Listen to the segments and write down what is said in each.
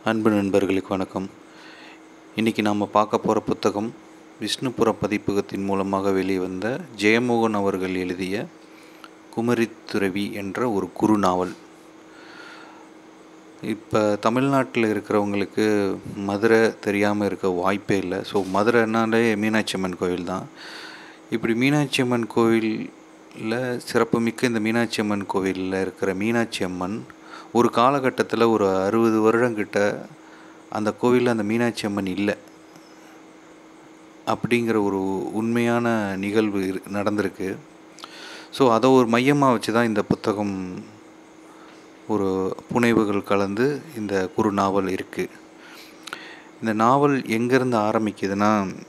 அன்பு நண்பர்களுக்கு வணக்கம் இன்றைக்கி நாம் பார்க்க போகிற புத்தகம் விஷ்ணுபுர பதிப்பகத்தின் மூலமாக வெளிவந்த ஜெயமோகன் அவர்கள் எழுதிய குமரித்துறவி என்ற ஒரு குறு நாவல் இப்போ தமிழ்நாட்டில் இருக்கிறவங்களுக்கு மதுரை தெரியாமல் இருக்க வாய்ப்பே இல்லை ஸோ மதுரைனாலே மீனாட்சி அம்மன் கோவில் தான் இப்படி மீனாட்சி அம்மன் கோவிலில் சிறப்புமிக்க இந்த மீனாட்சி அம்மன் கோவிலில் இருக்கிற மீனாட்சி அம்மன் ஒரு காலகட்டத்தில் ஒரு அறுபது வருடங்கிட்ட அந்த கோவிலில் அந்த மீனாட்சி அம்மன் இல்லை அப்படிங்கிற ஒரு உண்மையான நிகழ்வு இரு- நடந்திருக்கு ஸோ அதை ஒரு மையமாக வச்சு தான் இந்த புத்தகம் ஒரு புனைவுகள் கலந்து இந்த குறு நாவல் இருக்குது இந்த நாவல் எங்கேருந்து ஆரம்பிக்குதுன்னா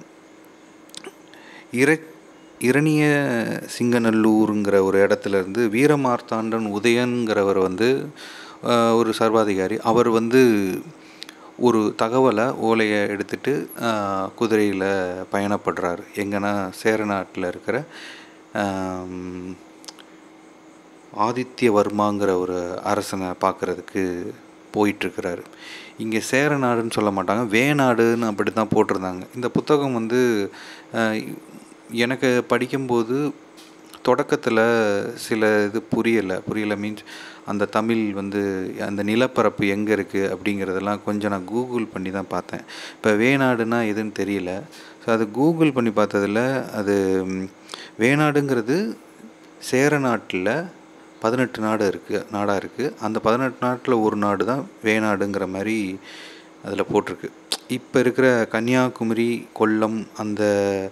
இர இரணிய சிங்கநல்லூருங்கிற ஒரு இடத்துல இருந்து வீரமார்த்தாண்டன் உதயன்கிறவர் வந்து ஆஹ், ஒரு சர்வாதிகாரி அவர் வந்து ஒரு தகவலை ஓலையை எடுத்துட்டு குதிரையில் பயணப்படுறாரு எங்கன்னா சேரநாட்டில் இருக்கிற ஆம், ஆதித்யவர்மாங்கிற ஒரு அரசனை பார்க்குறதுக்கு போயிட்டுருக்கிறாரு இங்கே சேரநாடுன்னு சொல்ல மாட்டாங்க வேநாடுன்னு அப்படி தான் போட்டிருந்தாங்க இந்த புத்தகம் வந்து அஹ், எனக்கு படிக்கும்போது தொடக்கத்தில் சில இது புரியலை புரியலை மீன்ஸ் அந்த தமிழ் வந்து அந்த நிலப்பரப்பு எங்கே இருக்குது அப்படிங்கிறதெல்லாம் கொஞ்சம் நான் கூகுள் பண்ணி தான் பார்த்தேன் இப்போ வேநாடுனா எதுன்னு தெரியல ஸோ அது கூகுள் பண்ணி பார்த்ததில் அது ம், வேநாடுங்கிறது சேர நாட்டில் பதினெட்டு நாடு இருக்குது நாடாக இருக்குது அந்த பதினெட்டு நாட்டில் ஒரு நாடு தான் வேநாடுங்கிற மாதிரி அதில் போட்டிருக்கு இப்போ இருக்கிற கன்னியாகுமரி கொல்லம் அந்த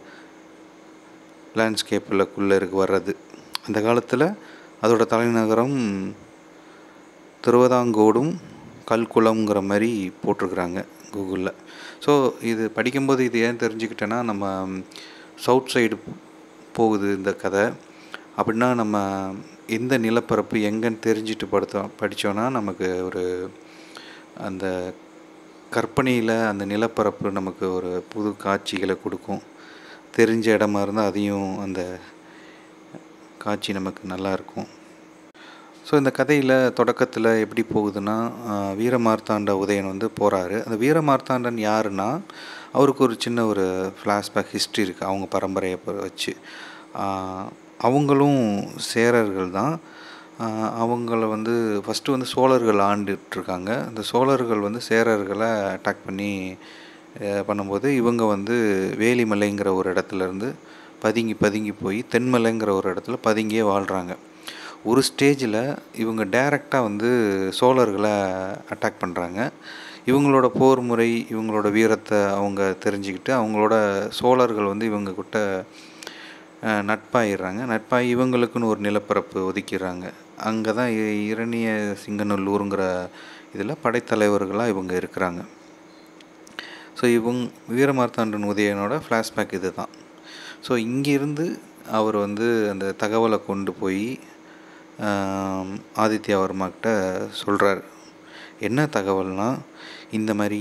லேண்ட்ஸ்கேப்பில்குள்ளே இருக்கு வர்றது அந்த காலத்தில் அதோட தலைநகரம் திருவதாங்கோடும் கல்குளம்ங்கிற மாதிரி போட்டிருக்கிறாங்க கூகுளில் ஸோ இது படிக்கும்போது இது ஏன் தெரிஞ்சுக்கிட்டேன்னா நம்ம சவுத் சைடு போகுது இந்த கதை அப்படின்னா நம்ம எந்த நிலப்பரப்பு எங்கன்னு தெரிஞ்சுட்டு படுத்தோம் படித்தோன்னா நமக்கு ஒரு அந்த கற்பனையில் அந்த நிலப்பரப்பு நமக்கு ஒரு புது காட்சிகளை கொடுக்கும் தெரிஞ்ச இடமா இருந்தால் அதையும் அந்த காட்சி நமக்கு நல்லா இருக்கும் ஸோ இந்த கதையில் தொடக்கத்தில் எப்படி போகுதுன்னா ஆஹ், வீரமார்த்தாண்ட உதயன் வந்து போகிறாரு அந்த வீரமார்த்தாண்டன் யாருன்னா அவருக்கு ஒரு சின்ன ஒரு ஃப்ளாஷ்பேக் ஹிஸ்ட்ரி இருக்குது அவங்க பரம்பரையை ப- வச்சு ஆஹ், அவங்களும் சேரர்கள் தான் ஆஹ், அவங்கள வந்து ஃபஸ்ட்டு வந்து சோழர்கள் ஆண்டுட்ருக்காங்க அந்த சோழர்கள் வந்து சேரர்களை அட்டாக் பண்ணி அஹ், பண்ணும்போது இவங்க வந்து வேலிமலைங்கிற ஒரு இடத்துல இருந்து பதுங்கி பதுங்கி போய் தென்மலைங்கிற ஒரு இடத்துல பதுங்கியே வாழ்கிறாங்க ஒரு ஸ்டேஜில் இவங்க டைரெக்டாக வந்து சோழர்களை அட்டாக் பண்ணுறாங்க இவங்களோட போர் முறை இவங்களோட வீரத்தை அவங்க தெரிஞ்சுக்கிட்டு அவங்களோட சோழர்கள் வந்து இவங்க கிட்ட அஹ், நட்பாயிடுறாங்க நட்பாகி இவங்களுக்குன்னு ஒரு நிலப்பரப்பு ஒதுக்கிடுறாங்க அங்கே தான் இ- இரணிய சிங்கநல்லூருங்கிற இதில் படைத்தலைவர்களாக இவங்க இருக்கிறாங்க ஸோ இவங்க வீரமார்த்தாண்டன் உதயனோட ஃப்ளாஷ்பேக் இது தான் ஸோ இங்கிருந்து அவர் வந்து அந்த தகவலை கொண்டு போய் ஆம், ஆதித்யவர்மா கிட்ட சொல்கிறார் என்ன தகவல்னா இந்த மாதிரி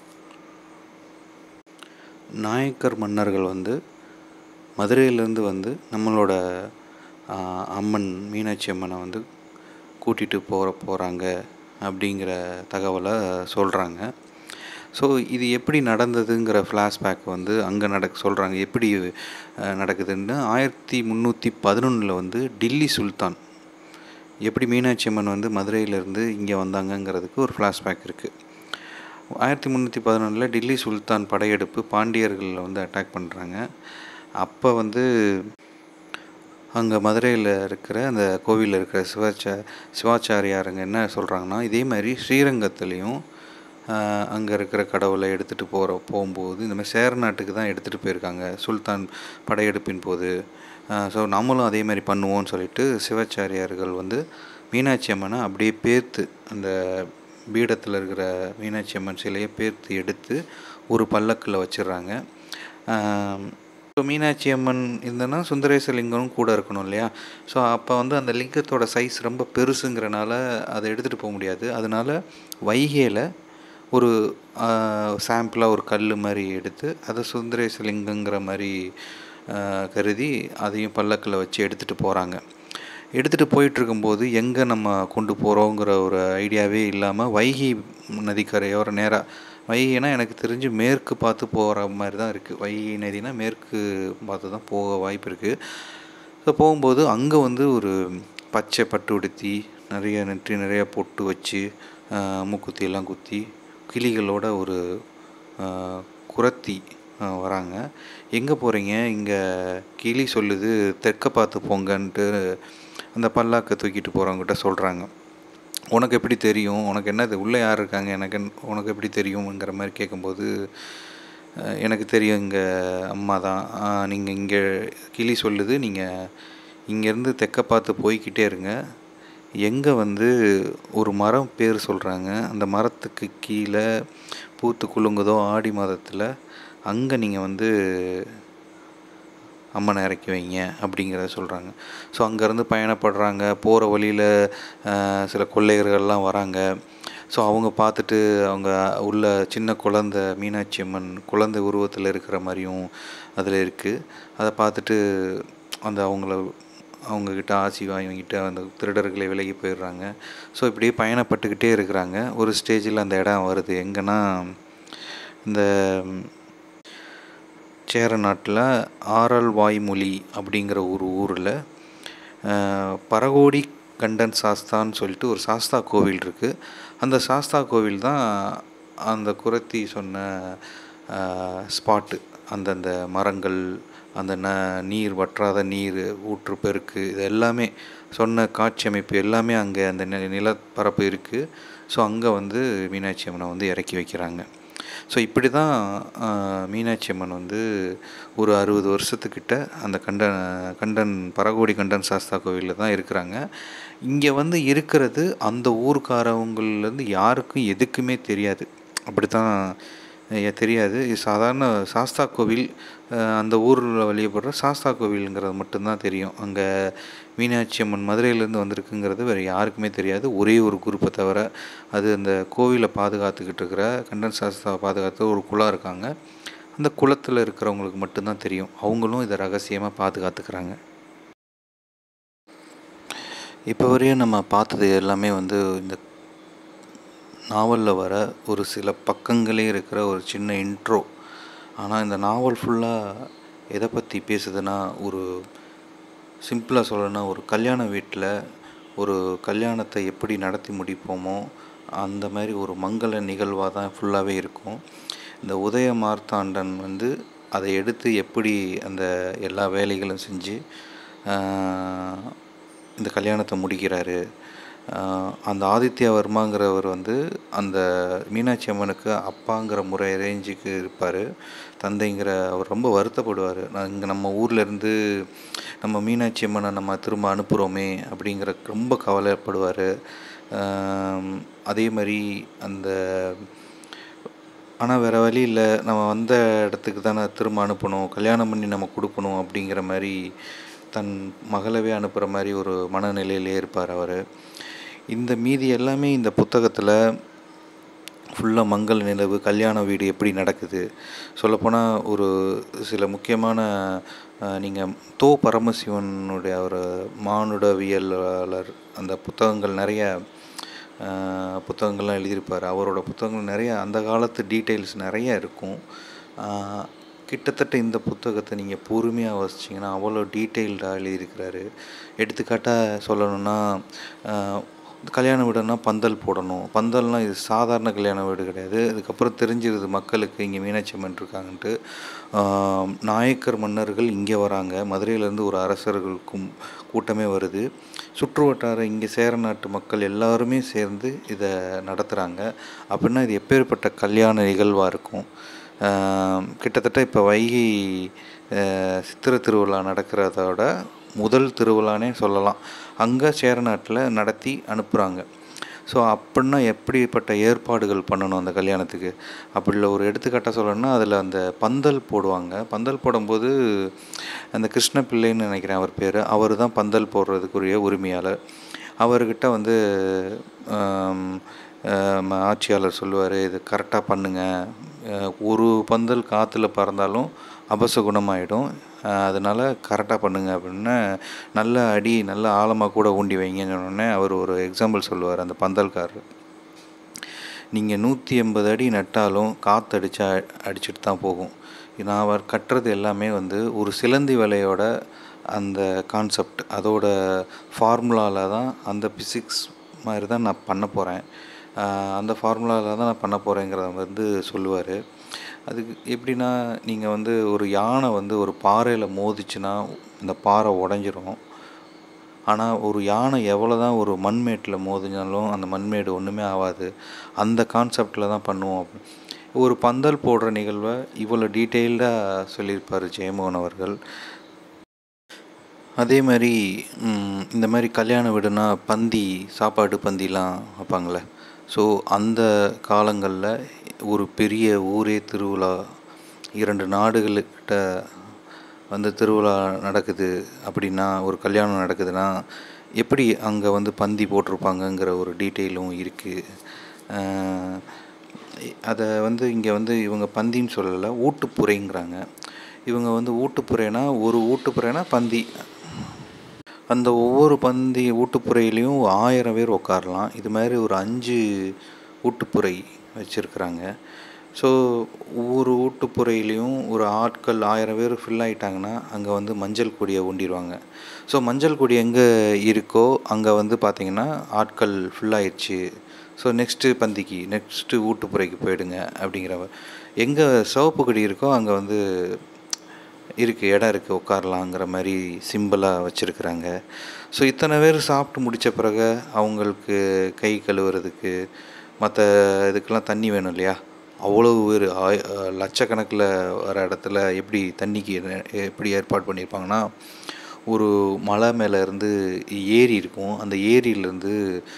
நாயக்கர் மன்னர்கள் வந்து மதுரையிலேருந்து வந்து நம்மளோட ஆ, அம்மன் மீனாட்சி அம்மனை வந்து கூட்டிகிட்டு போகிற போகிறாங்க அப்படிங்கிற தகவலை சொல்கிறாங்க ஸோ இது எப்படி நடந்ததுங்கிற ஃப்ளாஷ்பேக் வந்து அங்கே நடக்க சொல்கிறாங்க எப்படி அஹ், நடக்குதுன்னு ஆயிரத்தி முந்நூற்றி பதினொன்றில் வந்து டில்லி சுல்தான் எப்படி மீனாட்சி அம்மன் வந்து மதுரையிலேருந்து இங்கே வந்தாங்கங்கிறதுக்கு ஒரு ஃப்ளாஷ்பேக் இருக்குது ஆயிரத்தி முந்நூற்றி பதினொன்றில் டில்லி சுல்தான் படையெடுப்பு பாண்டியர்களில் வந்து அட்டாக் பண்ணுறாங்க அப்போ வந்து அங்கே மதுரையில் இருக்கிற அந்த கோவிலில் இருக்கிற சிவாச்சா சிவாச்சாரியாருங்க என்ன சொல்கிறாங்கன்னா இதே மாதிரி ஸ்ரீரங்கத்துலேயும் அங்கே இருக்கிற கடவுளை எடுத்துகிட்டு போகிற போகும்போது இந்த மாதிரி சேர நாட்டுக்கு தான் எடுத்துகிட்டு போயிருக்காங்க சுல்தான் படையெடுப்பின் போது ஸோ நம்மளும் அதே மாதிரி பண்ணுவோம்னு சொல்லிட்டு சிவாச்சாரியார்கள் வந்து மீனாட்சி அம்மனை அப்படியே பேர்த்து அந்த பீடத்தில் இருக்கிற மீனாட்சி அம்மன் சிலையை பேர்த்து எடுத்து ஒரு பல்லக்கில் வச்சிடுறாங்க ஸோ மீனாட்சி அம்மன் இருந்தனா சுந்தரேச லிங்கமும் கூட இருக்கணும் இல்லையா ஸோ அப்போ வந்து அந்த லிங்கத்தோட சைஸ் ரொம்ப பெருசுங்கிறனால அதை எடுத்துகிட்டு போக முடியாது அதனால வைகையில் ஒரு சாம்பிளாக ஒரு கல் மாதிரி எடுத்து அதை சுந்தரேச லிங்கங்கிற மாதிரி ஆஹ், கருதி அதையும் பல்லக்கில் வச்சு எடுத்துகிட்டு போகிறாங்க எடுத்துகிட்டு போயிட்டுருக்கும்போது எங்கே நம்ம கொண்டு போகிறோங்கிற ஒரு ஐடியாவே இல்லாமல் வைகை நதிக்கரையோர நேராக வைகைனா எனக்கு தெரிஞ்சு மேற்கு பார்த்து போகிற மாதிரி தான் இருக்குது வைகை நதினா மேற்கு பார்த்து தான் போக வாய்ப்பு இருக்குது ஸோ போகும்போது அங்கே வந்து ஒரு பச்சை பட்டு உடுத்தி நிறைய நெற்றி நிறைய பொட்டு வச்சு மூக்குத்தி எல்லாம் குத்தி கிளிகளோட ஒரு குரத்தி வராங்க எங்கே போகிறீங்க இங்கே கிளி சொல்லுது தெற்க பார்த்து போங்கன்ட்டு அந்த பல்லாக்கை தூக்கிட்டு போகிறவங்ககிட்ட சொல்கிறாங்க உனக்கு எப்படி தெரியும் உனக்கு என்னது உள்ளே யார் இருக்காங்க எனக்கு உனக்கு எப்படி தெரியுங்கிற மாதிரி கேட்கும்போது எனக்கு தெரியும் இங்கே அம்மா தான் நீங்கள் இங்கே கிளி சொல்லுது நீங்கள் இங்கேருந்து தெற்க பார்த்து போய்கிட்டே இருங்க எங்கே வந்து ஒரு மரம் பேர் சொல்கிறாங்க அந்த மரத்துக்கு கீழே பூத்து குலுங்குதோ ஆடி மாதத்தில் அங்கே நீங்கள் வந்து அம்மனை இறக்கி வைங்க அப்படிங்கிறத சொல்கிறாங்க ஸோ அங்கேருந்து பயணப்படுறாங்க போகிற வழியில் சில கொள்ளையர்கள்லாம் வராங்க ஸோ அவங்க பார்த்துட்டு அவங்க உள்ள சின்ன குழந்த மீனாட்சி அம்மன் குழந்தை உருவத்தில் இருக்கிற மாதிரியும் அதில் இருக்குது அதை பார்த்துட்டு அந்த அவங்கள அவங்கக்கிட்ட ஆசி வாங்கிட்டு அந்த திருடர்களை விலகி போயிடுறாங்க ஸோ இப்படியே பயணப்பட்டுக்கிட்டே இருக்கிறாங்க ஒரு ஸ்டேஜில் அந்த இடம் வருது எங்கன்னா இந்த சேர நாட்டில் ஆரல் வாய்மொழி அப்படிங்கிற ஒரு ஊரில் பரகோடி கண்டன் சாஸ்தான்னு சொல்லிட்டு ஒரு சாஸ்தா கோவில் இருக்குது அந்த சாஸ்தா கோவில் தான் அந்த குரத்தி சொன்ன ஸ்பாட்டு அந்தந்த மரங்கள் அந்த ந நீர் வற்றாத நீர் ஊற்று பெருக்கு இது எல்லாமே சொன்ன காட்சி அமைப்பு எல்லாமே அங்கே அந்த நி நிலப்பரப்பு இருக்குது ஸோ அங்கே வந்து மீனாட்சி அம்மனை வந்து இறக்கி வைக்கிறாங்க ஸோ இப்படி தான் மீனாட்சி அம்மன் வந்து ஒரு அறுபது வருஷத்துக்கிட்ட அந்த கண்டன் கண்டன் பரகோடி கண்டன் சாஸ்தா கோவிலில் தான் இருக்கிறாங்க இங்கே வந்து இருக்கிறது அந்த ஊர்க்காரவங்கள்லேருந்து யாருக்கும் எதுக்குமே தெரியாது அப்படி தான் தெரியாது இது சாதாரண சாஸ்தா கோவில் அந்த ஊரில் வழிபடுற சாஸ்தா கோவிலுங்கிறது மட்டும்தான் தெரியும் அங்கே மீனாட்சி அம்மன் மதுரையிலேருந்து வந்திருக்குங்கிறது வேறு யாருக்குமே தெரியாது ஒரே ஒரு குரூப்பை தவிர அது அந்த கோவிலை பாதுகாத்துக்கிட்டு இருக்கிற கண்டன் சாஸ்தா பாதுகாத்து ஒரு குலம் இருக்காங்க அந்த குளத்தில் இருக்கிறவங்களுக்கு மட்டும்தான் தெரியும் அவங்களும் இதை ரகசியமாக பாதுகாத்துக்கிறாங்க இப்போ வரையும் நம்ம பார்த்தது எல்லாமே வந்து இந்த நாவலில் வர ஒரு சில பக்கங்களே இருக்கிற ஒரு சின்ன இன்ட்ரோ ஆனால் இந்த நாவல் ஃபுல்லாக எதை பற்றி பேசுதுன்னா ஒரு சிம்பிளாக சொல்லணும்னா ஒரு கல்யாண வீட்டில் ஒரு கல்யாணத்தை எப்படி நடத்தி முடிப்போமோ அந்த மாதிரி ஒரு மங்கள நிகழ்வாக தான் ஃபுல்லாகவே இருக்கும் இந்த உதய மார்த்தாண்டன் வந்து அதை எடுத்து எப்படி அந்த எல்லா வேலைகளும் செஞ்சு இந்த கல்யாணத்தை முடிக்கிறாரு அந்த ஆதித்யவர்மாங்கிறவர் வந்து அந்த மீனாட்சி அம்மனுக்கு அப்பாங்கிற முறை ரேஞ்சுக்கு இருப்பார் தந்தைங்கிற அவர் ரொம்ப வருத்தப்படுவார் நான் இங்கே நம்ம ஊரில் இருந்து நம்ம மீனாட்சி அம்மனை நம்ம திரும்ப அனுப்புகிறோமே அப்படிங்கிற ரொம்ப கவலைப்படுவார் அதே மாதிரி அந்த ஆனால் வேறு வழி இல்லை நம்ம வந்த இடத்துக்கு தானே திரும்ப அனுப்பணும் கல்யாணம் பண்ணி நம்ம கொடுக்கணும் அப்படிங்கிற மாதிரி தன் மகளவே அனுப்புகிற மாதிரி ஒரு மனநிலையிலே இருப்பார் அவர் இந்த மீதி எல்லாமே இந்த புத்தகத்தில் ஃபுல்லாக மங்கள நிலவு கல்யாண வீடு எப்படி நடக்குது சொல்லப்போனால் ஒரு சில முக்கியமான நீங்கள் தோ பரமசிவனுடைய ஒரு மானுடவியலாளர் அந்த புத்தகங்கள் நிறைய புத்தகங்கள்லாம் எழுதியிருப்பார் அவரோட புத்தகங்கள் நிறைய அந்த காலத்து டீட்டெயில்ஸ் நிறைய இருக்கும் கிட்டத்தட்ட இந்த புத்தகத்தை நீங்கள் பொறுமையாக வாசிச்சிங்கன்னா அவ்வளோ டீட்டெயில்டாக எழுதியிருக்கிறாரு எடுத்துக்காட்டாக சொல்லணும்னா கல்யாண வீடுனா பந்தல் போடணும் பந்தல்னால் இது சாதாரண கல்யாண வீடு கிடையாது அதுக்கப்புறம் தெரிஞ்சிருது மக்களுக்கு இங்கே மீனாட்சி அம்மன் இருக்காங்கன்ட்டு நாயக்கர் மன்னர்கள் இங்கே வராங்க மதுரையிலேருந்து ஒரு அரசர்களுக்கும் கூட்டமே வருது சுற்று வட்டார இங்கே சேர நாட்டு மக்கள் எல்லாருமே சேர்ந்து இதை நடத்துகிறாங்க அப்படின்னா இது எப்பேற்பட்ட கல்யாண நிகழ்வாக இருக்கும் கிட்டத்தட்ட இப்போ வைகை சித்திரை திருவிழா நடக்கிறதோட முதல் திருவிழானே சொல்லலாம் அங்கே சேரநாட்டில் நடத்தி அனுப்புகிறாங்க ஸோ அப்படின்னா எப்படிப்பட்ட ஏற்பாடுகள் பண்ணணும் அந்த கல்யாணத்துக்கு அப்படி ஒரு எடுத்துக்காட்டாக சொல்லணும்னா அதில் அந்த பந்தல் போடுவாங்க பந்தல் போடும்போது அந்த கிருஷ்ண பிள்ளைன்னு நினைக்கிறேன் அவர் பேர் அவர் தான் பந்தல் போடுறதுக்குரிய உரிமையாளர் அவர்கிட்ட வந்து ஆட்சியாளர் சொல்லுவார் இது கரெக்டாக பண்ணுங்கள் அஹ், ஒரு பந்தல் காற்றுல பறந்தாலும் அபசகுணமாயிடும் அஹ், அதனால கரெக்டாக பண்ணுங்க அப்படின்னு நல்ல அடி நல்ல ஆழமாக கூட ஊண்டி வைங்கன்னு சொன்னோடனே அவர் ஒரு எக்ஸாம்பிள் சொல்லுவார் அந்த பந்தல்காரர் நீங்கள் நூற்றி எண்பது அடி நட்டாலும் காற்றடிச்சா அடிச்சுட்டு தான் போகும் நான் அவர் கட்டுறது எல்லாமே வந்து ஒரு சிலந்தி வலையோட அந்த கான்செப்ட் அதோட ஃபார்முலாவில் தான் அந்த பிசிக்ஸ் மாதிரி தான் நான் பண்ண போகிறேன் அந்த ஃபார்முலாவில் தான் நான் பண்ண போகிறேங்கிறத வந்து சொல்லுவார் அதுக்கு எப்படின்னா நீங்கள் வந்து ஒரு யானை வந்து ஒரு பாறையில் மோதிச்சுன்னா இந்த பாறை உடஞ்சிரும் ஆனால் ஒரு யானை எவ்வளோ தான் ஒரு மண்மேட்டில் மோதினாலும் அந்த மண்மேடு ஒன்றுமே ஆகாது அந்த கான்செப்டில் தான் பண்ணுவோம் ஒரு பந்தல் போடுற நிகழ்வை இவ்வளோ டீட்டெயில்டாக சொல்லியிருப்பார் ஜெயமோகன் அவர்கள் அதே மாதிரி ம், இந்த மாதிரி கல்யாண வீடுனா பந்தி சாப்பாடு பந்திலாம் வைப்பாங்களே ஸோ அந்த காலங்களில் ஒரு பெரிய ஊரே திருவிழா இரண்டு நாடுகளுக்கிட்ட வந்து திருவிழா நடக்குது அப்படின்னா ஒரு கல்யாணம் நடக்குதுன்னா எப்படி அங்கே வந்து பந்தி போட்டிருப்பாங்கங்கிற ஒரு டீட்டெயிலும் இருக்குது அதை வந்து இங்கே வந்து இவங்க பந்தின்னு சொல்லலை ஊட்டுப்புரைங்கிறாங்க இவங்க வந்து ஊட்டுப்புரைனா ஒரு ஊட்டுப்புரைனா பந்தி அந்த ஒவ்வொரு பந்தி ஊட்டுப்புறையிலையும் ஆயிரம் பேர் உட்காரலாம் இது மாதிரி ஒரு அஞ்சு ஊட்டுப்புறை வச்சுருக்குறாங்க ஸோ ஒவ்வொரு ஊட்டுப்புறையிலையும் ஒரு ஆட்கள் ஆயிரம் பேர் ஃபில் ஆயிட்டாங்கன்னா அங்கே வந்து மஞ்சள் கொடியை ஊண்டிடுவாங்க ஸோ மஞ்சள் கொடி எங்கே இருக்கோ அங்கே வந்து பார்த்திங்கன்னா ஆட்கள் ஃபுல் ஆயிடுச்சு ஸோ நெக்ஸ்ட்டு பந்திக்கு நெக்ஸ்ட்டு ஊட்டுப்புறைக்கு போயிடுங்க அப்படிங்கிற எங்கே சிவப்பு கொடி இருக்கோ அங்கே வந்து இருக்குது இடம் இருக்குது உட்காரலாங்கிற மாதிரி சிம்பிளாக வச்சுருக்குறாங்க ஸோ இத்தனை பேர் சாப்பிட்டு முடித்த பிறகு அவங்களுக்கு கை கழுவுறதுக்கு மற்ற இதுக்கெல்லாம் தண்ணி வேணும் இல்லையா அவ்வளோ பேர் ஆய லட்சக்கணக்கில் வர இடத்துல எப்படி தண்ணிக்கு என்ன- எப்படி ஏற்பாடு பண்ணியிருப்பாங்கன்னா ஒரு மலை மேலே இருந்து ஏரி இருக்கும் அந்த ஏரியிலேருந்து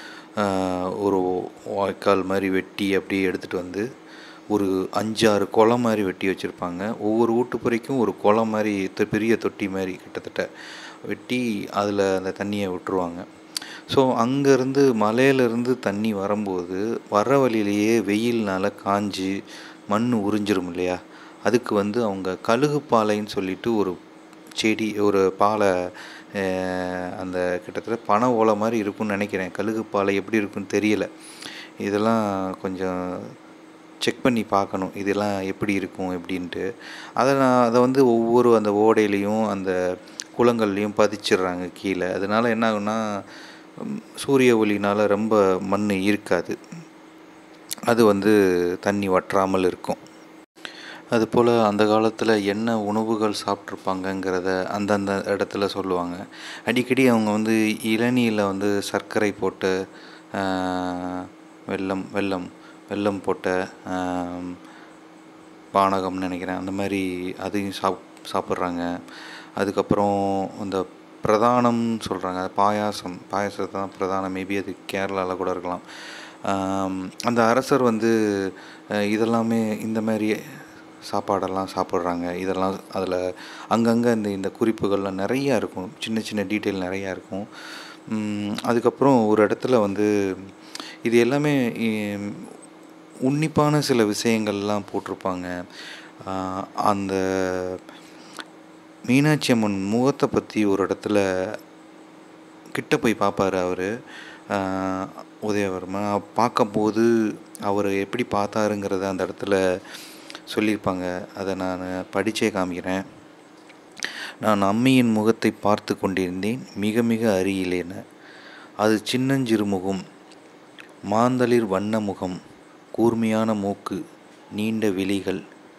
ஒரு வாய்க்கால் மாதிரி வெட்டி அப்படியே எடுத்துகிட்டு வந்து ஒரு அஞ்சாறு குளம் மாதிரி வெட்டி வச்சுருப்பாங்க ஒவ்வொரு வீட்டுப்புறைக்கும் ஒரு குளம் மாதிரி த- பெரிய தொட்டி மாதிரி கிட்டத்தட்ட வெட்டி அதில் அந்த தண்ணியை விட்டுருவாங்க ஸோ அங்கேருந்து மலையிலேருந்து தண்ணி வரும்போது வர வழியிலேயே வெயில்னால காஞ்சி மண் உறிஞ்சிரும் இல்லையா அதுக்கு வந்து அவங்க கழுகு பாலைன்னு சொல்லிட்டு ஒரு செடி ஒரு பாலை அஹ், அந்த கிட்டத்தட்ட பனை ஓலை மாதிரி இருக்கும்னு நினைக்கிறேன் கழுகு பாலை எப்படி இருக்குன்னு தெரியல இதெல்லாம் கொஞ்சம் செக் பண்ணி பார்க்கணும் இதெல்லாம் எப்படி இருக்கும் எப்படின்ட்டு அதை நான் அதை வந்து ஒவ்வொரு அந்த ஓடையிலையும் அந்த குளங்கள்லையும் பதிச்சிடுறாங்க கீழே அதனால என்ன ஆகும்னா ம், சூரிய ஒளினால ரொம்ப மண் இருக்காது அது வந்து தண்ணி வற்றாமல் இருக்கும் அதுபோல் அந்த காலத்தில் என்ன உணவுகள் சாப்பிட்ருப்பாங்கங்கிறத அந்தந்த இடத்துல சொல்லுவாங்க அடிக்கடி அவங்க வந்து இளநீரில் வந்து சர்க்கரை போட்டு ஆஹ், வெல்லம் வெல்லம் வெல்லம் போட்ட ஆம், பானகம்னு நினைக்கிறேன் அந்த மாதிரி அதையும் சாப் சாப்பிட்றாங்க அதுக்கப்புறம் இந்த பிரதானம் சொல்கிறாங்க பாயாசம் பாயாசத்தை தான் பிரதானம் மேபி அது கேரளாவில் கூட இருக்கலாம் ஆம், அந்த அரசர் வந்து அஹ், இதெல்லாமே இந்த மாதிரி சாப்பாடெல்லாம் சாப்பிட்றாங்க இதெல்லாம் அதில் அங்கங்கே இந்த இந்த குறிப்புகள்லாம் நிறையா இருக்கும் சின்ன சின்ன டீட்டெயில் நிறையா இருக்கும் உம், அதுக்கப்புறம் ஒரு இடத்துல வந்து இது எல்லாமே இம், உன்னிப்பான சில விஷயங்கள்லாம் போட்டிருப்பாங்க ஆஹ் அந்த மீனாட்சி அம்மன் முகத்தை பற்றி ஒரு இடத்துல கிட்ட போய் பார்ப்பாரு அவர் உதயவர்மா பார்க்கும்போது அவர் எப்படி பார்த்தாருங்கிறத அந்த இடத்துல சொல்லியிருப்பாங்க அதை நான் படிச்சே காமிக்கிறேன் நான் அம்மியின் முகத்தை பார்த்து கொண்டிருந்தேன் மிக மிக அருகிலேன அது சின்னஞ்சிறு முகம் மாந்தளிர் வண்ண முகம் கூர்மையான மூக்கு நீண்ட விழிகள்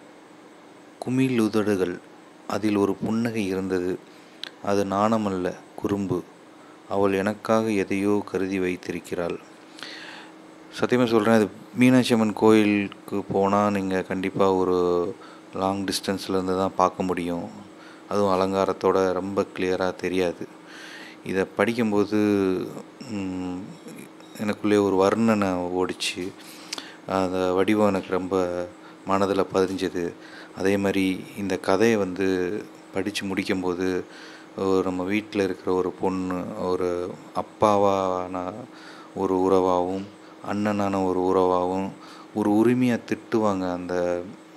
குமிழ் உதடுகள் அதில் ஒரு புன்னகை இருந்தது அது நாணமல்ல குறும்பு அவள் எனக்காக எதையோ கருதி வைத்திருக்கிறாள் சத்தியமாக சொல்கிறேன் அது மீனாட்சி அம்மன் கோயிலுக்கு போனால் நீங்கள் கண்டிப்பாக ஒரு லாங் டிஸ்டன்ஸ்லேருந்து தான் பார்க்க முடியும் அதுவும் அலங்காரத்தோட ரொம்ப கிளியராக தெரியாது இதை படிக்கும்போது ம், எனக்குள்ளே ஒரு வர்ணனை ஓடிச்சு அந்த வடிவம் எனக்கு ரொம்ப மனதில் பதிஞ்சது அதே மாதிரி இந்த கதையை வந்து படித்து முடிக்கும்போது ஒரு நம்ம வீட்டில் இருக்கிற ஒரு பொண்ணு ஒரு அப்பாவான ஒரு உறவாகவும் அண்ணனான ஒரு உறவாகவும் ஒரு உரிமையாக திட்டுவாங்க அந்த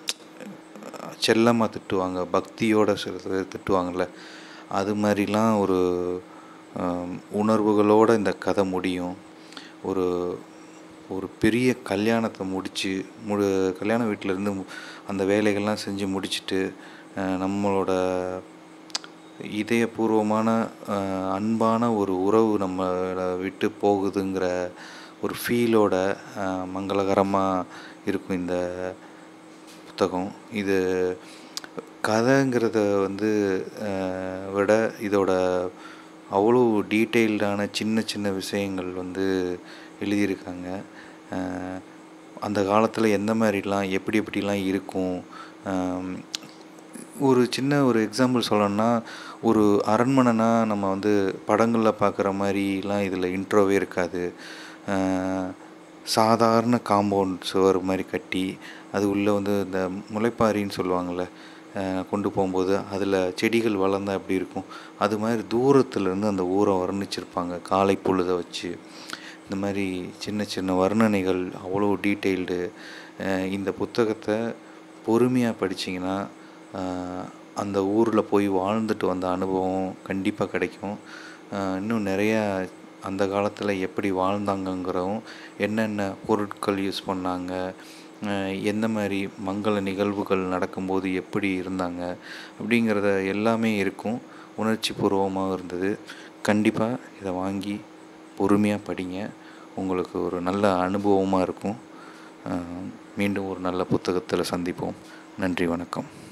செல்லமாக திட்டுவாங்க பக்தியோட சில பேர் திட்டுவாங்கள்ல அது மாதிரிலாம் ஒரு ஆம், உணர்வுகளோட இந்த கதை முடியும் ஒரு ஒரு பெரிய கல்யாணத்தை முடித்து முழு கல்யாண வீட்டிலேருந்து அந்த வேலைகள்லாம் செஞ்சு முடிச்சுட்டு அஹ், நம்மளோட இதயபூர்வமான அஹ், அன்பான ஒரு உறவு நம்மளை விட்டு போகுதுங்கிற ஒரு ஃபீலோட மங்களகரமாக இருக்கும் இந்த புத்தகம் இது கதைங்கிறத வந்து அஹ், விட இதோட அவ்வளோ டீட்டெயில்டான சின்ன சின்ன விஷயங்கள் வந்து எழுதியிருக்காங்க அஹ், அந்த காலத்தில் எந்த மாதிரிலாம் எப்படி எப்படிலாம் இருக்கும் அஹ், ஒரு சின்ன ஒரு எக்ஸாம்பிள் சொல்லணும்னா ஒரு அரண்மனைனா நம்ம வந்து படங்களில் பார்க்குற மாதிரிலாம் இதில் இன்ட்ரோவே இருக்காது அஹ், சாதாரண காம்பவுண்ட் சுவர் மாதிரி கட்டி அது உள்ளே வந்து இந்த முளைப்பாரின்னு சொல்லுவாங்கள்ல அஹ், கொண்டு போகும்போது அதில் செடிகள் வளர்ந்தா எப்படி இருக்கும் அது மாதிரி தூரத்துலேருந்து அந்த ஊரை வர்ணிச்சிருப்பாங்க காலை பொழுதை வச்சு இந்த மாதிரி சின்ன சின்ன வர்ணனைகள் அவ்வளோ டீட்டெயில்டு இந்த புத்தகத்தை பொறுமையாக படிச்சிங்கன்னா அஹ், அந்த ஊரில் போய் வாழ்ந்துட்டு வந்த அனுபவம் கண்டிப்பாக கிடைக்கும் அஹ், இன்னும் நிறையா அந்த காலத்தில் எப்படி வாழ்ந்தாங்கங்கிறதும் என்னென்ன பொருட்கள் யூஸ் பண்ணாங்க அஹ், எந்த மாதிரி மங்கள நிகழ்வுகள் நடக்கும்போது எப்படி இருந்தாங்க அப்படிங்கிறத எல்லாமே இருக்கும் உணர்ச்சி பூர்வமாக இருந்தது கண்டிப்பாக இதை வாங்கி பொறுமையாக படிங்க உங்களுக்கு ஒரு நல்ல அனுபவமாக இருக்கும் அஹ், மீண்டும் ஒரு நல்ல புத்தகத்தில் சந்திப்போம் நன்றி வணக்கம்